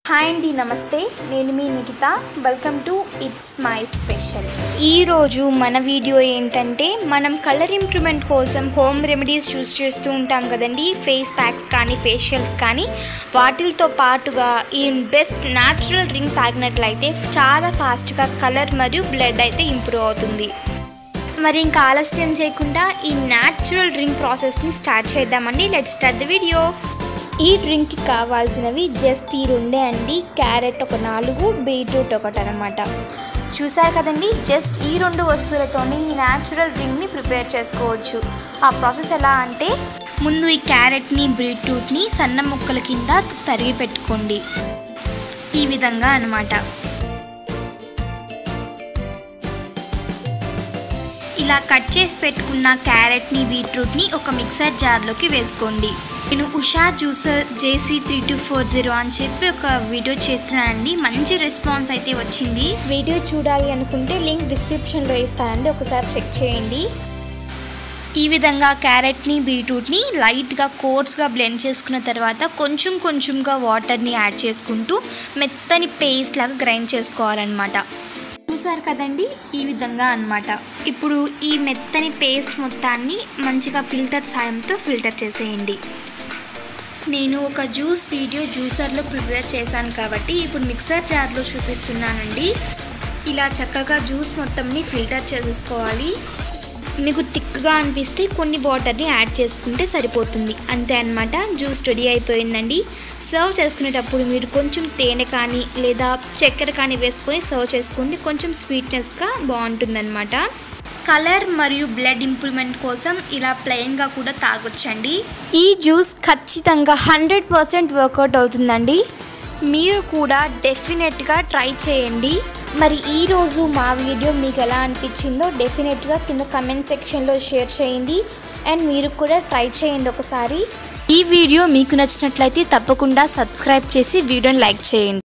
hi అండి నమస్తే నేను మీ Nikhita welcome to it's my special ఈరోజు మన వీడియో ఏంటంటే మనం కలర్ ఇంప్రూవ్మెంట్ కోసం హోమ్ రెమెడీస్ చూస్ చేస్తూ ఉంటాం కదండి ఫేస్ ప్యాక్స్ కానీ ఫేషియల్స్ కానీ వాటితో పాటుగా ఈ బెస్ట్ న్యాచురల్ డ్రింక్ తాగినట్లయితే చాలా ఫాస్ట్గా కలర్ మరియు బ్లడ్ అయితే ఇంప్రూవ్ అవుతుంది మరి ఇంకా ఆలస్యం చేయకుండా ఈ న్యాచురల్ డ్రింక్ ప్రాసెస్ని స్టార్ట్ చేద్దామండి లెట్ స్టార్ట్ ద వీడియో ఈ డ్రింక్కి కావాల్సినవి జస్ట్ ఈ రెండే అండి క్యారెట్ ఒక నాలుగు బీట్రూట్ ఒకటి అనమాట చూసారు కదండి జస్ట్ ఈ రెండు వస్తువులతోని ఈ న్యాచురల్ డ్రింక్ని ప్రిపేర్ చేసుకోవచ్చు ఆ ప్రాసెస్ ఎలా అంటే ముందు ఈ క్యారెట్ని బీట్రూట్ని సన్న ముక్కల కింద తరిగి పెట్టుకోండి ఈ విధంగా అన్నమాట ఇలా కట్ చేసి పెట్టుకున్న క్యారెట్ని బీట్రూట్ని ఒక మిక్సర్ జార్లోకి వేసుకోండి నేను Usha juicer JC three two four zero అని చెప్పి ఒక వీడియో చేస్తున్నానండి మంచి రెస్పాన్స్ అయితే వచ్చింది వీడియో చూడాలి అనుకుంటే లింక్ డిస్క్రిప్షన్లో ఇస్తానండి ఒకసారి చెక్ చేయండి ఈ విధంగా క్యారెట్ని బీట్రూట్ని లైట్గా కోర్స్గా బ్లెండ్ చేసుకున్న తర్వాత కొంచెం కొంచెంగా వాటర్ని యాడ్ చేసుకుంటూ మెత్తని పేస్ట్ లాగా గ్రైండ్ చేసుకోవాలన్నమాట చూసారు కదండి ఈ విధంగా అన్నమాట ఇప్పుడు ఈ మెత్తని పేస్ట్ మొత్తాన్ని మంచిగా ఫిల్టర్ సాయంతో ఫిల్టర్ చేసేయండి నేను ఒక జ్యూస్ వీడియో జ్యూసర్లో ప్రిపేర్ చేశాను కాబట్టి ఇప్పుడు మిక్సర్ జార్లో చూపిస్తున్నానండి ఇలా చక్కగా జ్యూస్ మొత్తంని ఫిల్టర్ చేసేసుకోవాలి మీకు థిక్గా అనిపిస్తే కొన్ని వాటర్ని యాడ్ చేసుకుంటే సరిపోతుంది అంతే అనమాట జ్యూస్ రెడీ అయిపోయిందండి సర్వ్ చేసుకునేటప్పుడు మీరు కొంచెం తేనె కానీ లేదా చక్కెర కానీ వేసుకొని సర్వ్ చేసుకోండి కొంచెం స్వీట్నెస్గా బాగుంటుందన్నమాట కలర్ మరియు బ్లడ్ ఇంప్రూవ్మెంట్ కోసం ఇలా ప్లెయిన్గా కూడా తాగొచ్చండి ఈ జ్యూస్ ఖచ్చితంగా హండ్రెడ్ పర్సెంట్ వర్కౌట్ అవుతుందండి మీరు కూడా డెఫినెట్గా ట్రై చేయండి మరి ఈరోజు మా వీడియో మీకు ఎలా అనిపించిందో డెఫినెట్గా కింద కమెంట్ సెక్షన్లో షేర్ చేయండి అండ్ మీరు కూడా ట్రై చేయండి ఒకసారి ఈ వీడియో మీకు నచ్చినట్లయితే తప్పకుండా సబ్స్క్రైబ్ చేసి వీడియోని లైక్ చేయండి